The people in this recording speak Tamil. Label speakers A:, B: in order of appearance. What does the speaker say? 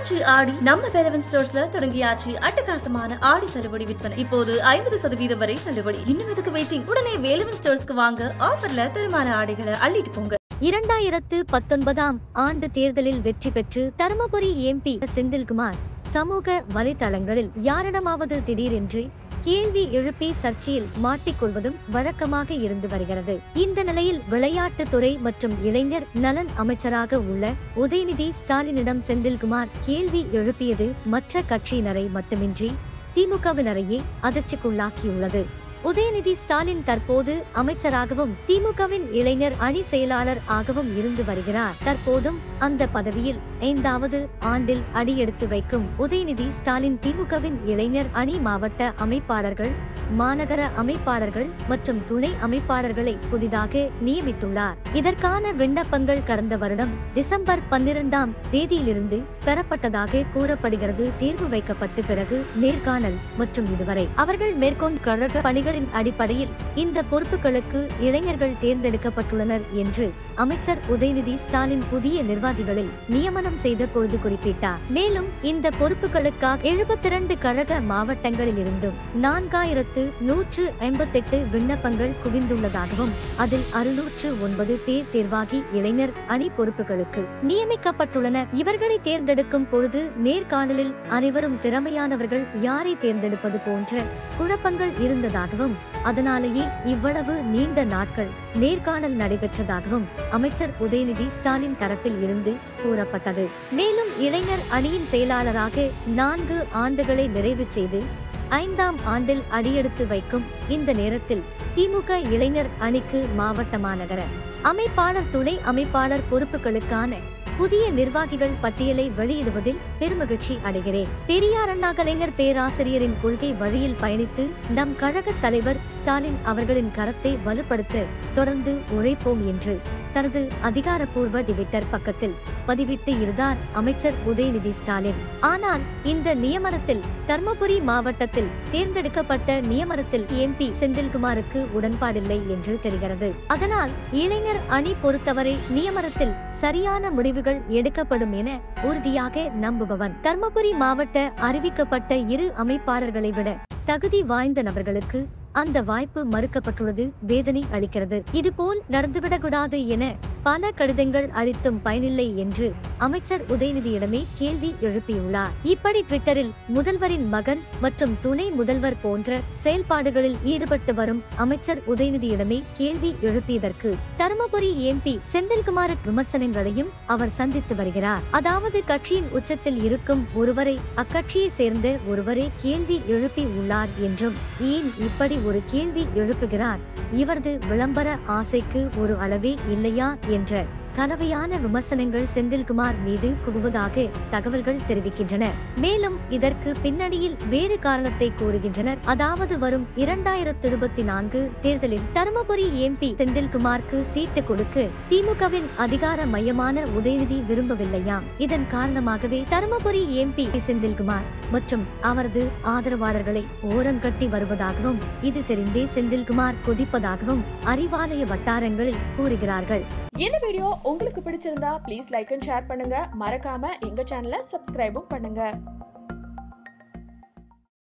A: ஆச்சி ஆடி நம்ம வேலவன் ஸ்டோர்ஸ்ல தொடங்கியாச்சு அட்டகாசமான ஆடி தள்ளுபடி விற்பனை இப்போது ஐம்பது சதவீதம் வரை தள்ளுபடி இன்னும் எதுக்கு வெயிட்டிங் உடனே வேலவன் ஸ்டோர்ஸ்க்கு வாங்க ஆஃபர்ல தரமான ஆடைகளை அள்ளிட்டு போங்க
B: இரண்டாயிரத்து பத்தொன்பதாம் ஆண்டு தேர்தலில் வெற்றி பெற்று தருமபுரி எம்பி செந்தில்குமார் சமூக வலைதளங்களில் யாரிடமாவது திடீரென்று கேள்வி எழுப்பி சர்ச்சையில் மாட்டிக்கொள்வதும் வழக்கமாக இருந்து வருகிறது இந்த நிலையில் விளையாட்டுத்துறை மற்றும் இளைஞர் நலன் அமைச்சராக உள்ள உதயநிதி ஸ்டாலினிடம் செந்தில்குமார் கேள்வி எழுப்பியது மற்ற கட்சியினரை மட்டுமின்றி திமுகவினரையே அதிர்ச்சிக்குள்ளாக்கியுள்ளது உதயநிதி ஸ்டாலின் தற்போது அமைச்சராகவும் திமுகவின் இளைஞர் அணி செயலாளர் ஆகவும் இருந்து வருகிறார் தற்போதும் அந்த பதவியில் ஐந்தாவது ஆண்டில் அடியெடுத்து வைக்கும் உதயநிதி ஸ்டாலின் திமுகவின் இளைஞர் அணி மாவட்ட அமைப்பாளர்கள் மாநகர அமைப்பாளர்கள் மற்றும் துணை அமைப்பாளர்களை புதிதாக நியமித்துள்ளார் இதற்கான விண்ணப்பங்கள் கடந்த வருடம் டிசம்பர் பன்னிரண்டாம் தேதியிலிருந்து பெறப்பட்டதாக கூறப்படுகிறது தேர்வு வைக்கப்பட்டு பிறகு நேர்காணல் மற்றும் இதுவரை அவர்கள் மேற்கொண்ட கழக பணிகளின் அடிப்படையில் இந்த பொறுப்புகளுக்கு இளைஞர்கள் தேர்ந்தெடுக்கப்பட்டுள்ளனர் என்று அமைச்சர் உதயநிதி ஸ்டாலின் புதிய நிர்வாகிகளை நியமனம் செய்த பொழுது குறிப்பிட்டார் மேலும் இந்த பொறுப்புகளுக்காக எழுபத்தி இரண்டு கழக மாவட்டங்களில் இருந்தும் நான்காயிரத்து நூற்று ஐம்பத்தெட்டு விண்ணப்பங்கள் குவிந்துள்ளதாகவும் அதில் அறுநூற்று ஒன்பது பேர் தேர்வாகி இளைஞர் அணி பொறுப்புகளுக்கு நியமிக்கப்பட்டுள்ளனர் இவர்களை தேர்ந்தெடுக்கும் பொழுது நேர்காணலில் அனைவரும் திறமையானவர்கள் யாரை தேர்ந்தெடுப்பது போன்ற குழப்பங்கள் இருந்ததாகவும் அதனாலேயே இவ்வளவு நீண்ட நாட்கள் நேர்காணல் நடைபெற்றதாகவும் அமைச்சர் உதயநிதி ஸ்டாலின் தரப்பில் இருந்து கூறப்பட்டது மேலும் இளைஞர் அணியின் செயலாளராக நான்கு ஆண்டுகளை நிறைவு செய்து ஐந்தாம் ஆண்டில் அடியெடுத்து வைக்கும் இந்த நேரத்தில் திமுக இளைஞர் அணிக்கு மாவட்ட மாநகர அமைப்பாளர் துணை அமைப்பாளர் பொறுப்புகளுக்கான புதிய நிர்வாகிகள் பட்டியலை வெளியிடுவதில் பெருமகிழ்ச்சி அடைகிறேன் பெரியார் அண்ணா கலைஞர் பேராசிரியரின் கொள்கை வழியில் பயணித்து நம் கழக தலைவர் ஸ்டாலின் அவர்களின் கரத்தை வலுப்படுத்த தொடர்ந்து உழைப்போம் என்று தனது அதிகாரப்பூர்வ ட்விட்டர் பக்கத்தில் பதிவிட்டு இருந்தார் அமைச்சர் உதயநிதி ஸ்டாலின் ஆனால் இந்த நியமனத்தில் தர்மபுரி மாவட்டத்தில் தேர்ந்தெடுக்கப்பட்ட நியமனத்தில் எம்பி செந்தில்குமாருக்கு உடன்பாடில்லை என்று தெரிகிறது அதனால் இளைஞர் அணி பொறுத்தவரை நியமனத்தில் சரியான முடிவுகள் எடுக்கப்படும் என உறுதியாக நம்புபவன் தர்மபுரி மாவட்ட அறிவிக்கப்பட்ட இரு அமைப்பாளர்களை விட தகுதி வாய்ந்த நபர்களுக்கு அந்த வாய்ப்பு மறுக்கப்பட்டுள்ளது வேதனை அளிக்கிறது இதுபோல் நடந்துவிடக்கூடாது என பல கடிதங்கள் அளித்தும் பயனில்லை என்று அமைச்சர் உதயநிதியிடமே கேள்வி எழுப்பியுள்ளார் இப்படி ட்விட்டரில் முதல்வரின் மகன் மற்றும் துணை முதல்வர் போன்ற செயல்பாடுகளில் ஈடுபட்டு வரும் அமைச்சர் உதயநிதியிடமே கேள்வி எழுப்பியதற்கு தருமபுரி எம்பி செந்தில்குமார் விமர்சனங்களையும் அவர் சந்தித்து வருகிறார் அதாவது கட்சியின் உச்சத்தில் இருக்கும் ஒருவரை அக்கட்சியை சேர்ந்த ஒருவரே கேள்வி எழுப்பி உள்ளார் என்றும் ஏன் இப்படி ஒரு கேள்வி எழுப்புகிறார் இவரது விளம்பர ஆசைக்கு ஒரு அளவே இல்லையா என்ற கலவையான விமர்சனங்கள் செந்தில்குமார் மீது குவிவதாக தகவல்கள் தெரிவிக்கின்றன மேலும் இதற்கு பின்னணியில் வேறு காரணத்தை கூறுகின்றனர் அதாவது வரும் இரண்டாயிரத்து இருபத்தி நான்கு தேர்தலில் தருமபுரி எம்பி செந்தில்குமாருக்கு சீட்டு கொடுக்க திமுகவின் அதிகார மையமான உதயநிதி விரும்பவில்லையாம் இதன் காரணமாகவே தருமபுரி எம்பி செந்தில்குமார் மற்றும் அவரது ஆதரவாளர்களை ஓரம் கட்டி வருவதாகவும் இது தெரிந்தே செந்தில்குமார் கொதிப்பதாகவும் அறிவாலய வட்டாரங்களில் கூறுகிறார்கள்
C: இந்த வீடியோ உங்களுக்கு பிடிச்சிருந்தா ப்ளீஸ் லைக் அண்ட் ஷேர் பண்ணுங்க மறக்காம எங்க சேனலை சப்ஸ்கிரைபும் பண்ணுங்க